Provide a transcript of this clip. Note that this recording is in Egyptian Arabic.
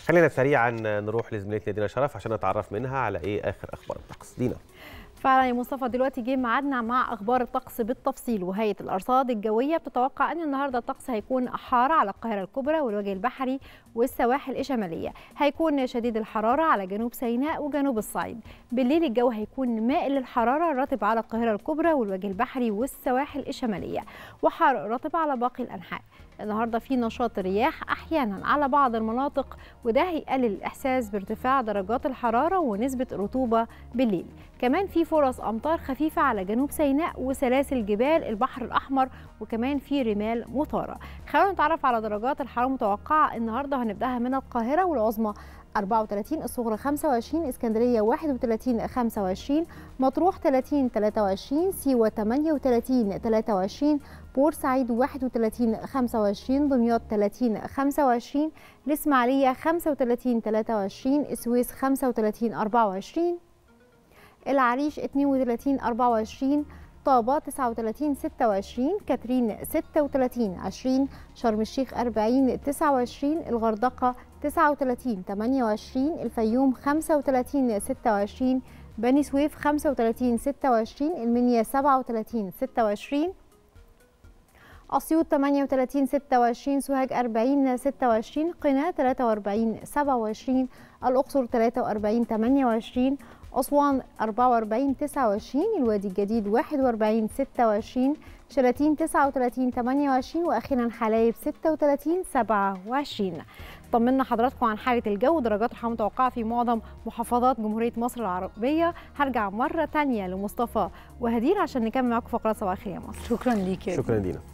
خلينا سريعا نروح لزميلتنا دينا شرف عشان نتعرف منها على ايه اخر اخبار الطقس دينا فعلا يا مصطفى دلوقتي جه ميعادنا مع اخبار الطقس بالتفصيل وهيئه الارصاد الجويه بتتوقع ان النهارده الطقس هيكون حار على القاهره الكبرى والوجه البحري والسواحل الشماليه هيكون شديد الحراره على جنوب سيناء وجنوب الصعيد بالليل الجو هيكون مائل للحراره رطب على القاهره الكبرى والوجه البحري والسواحل الشماليه وحار رطب على باقي الانحاء النهارده في نشاط رياح احيانا على بعض المناطق وده هيقلل الاحساس بارتفاع درجات الحراره ونسبه الرطوبه بالليل كمان في فرص امطار خفيفه على جنوب سيناء وسلاسل جبال البحر الاحمر وكمان في رمال مطاره خلونا نتعرف على درجات الحراره المتوقعه النهارده هنبداها من القاهره والعظمى 34 الصغرى 25 اسكندريه 31 25 مطروح 30 23 سيوه 38 23 بورسعيد 31 25 دمياط 30 25 الاسماعيليه 35 23 السويس 35 24 العريش 32 24 طابة 39 26 كاترين 36 20 شرم الشيخ 40 29 الغردقة 39 28 الفيوم 35 26 بني سويف 35 26 المنيا 37 26 أسيوط 38 26 سوهاج 40 26 قنا 43 27 الأقصر 43 28 أسوان 44 29 الوادي الجديد 41 26 شلاتين 39 28 وأخيرا حلايب 36 27 طمنا حضراتكم عن حالة الجو درجات الحرارة المتوقعة في معظم محافظات جمهورية مصر العربية هرجع مرة تانية لمصطفى وهدير عشان نكمل معاكم فقرات صباح الخير يا مصر شكرا ليك شكرا دينا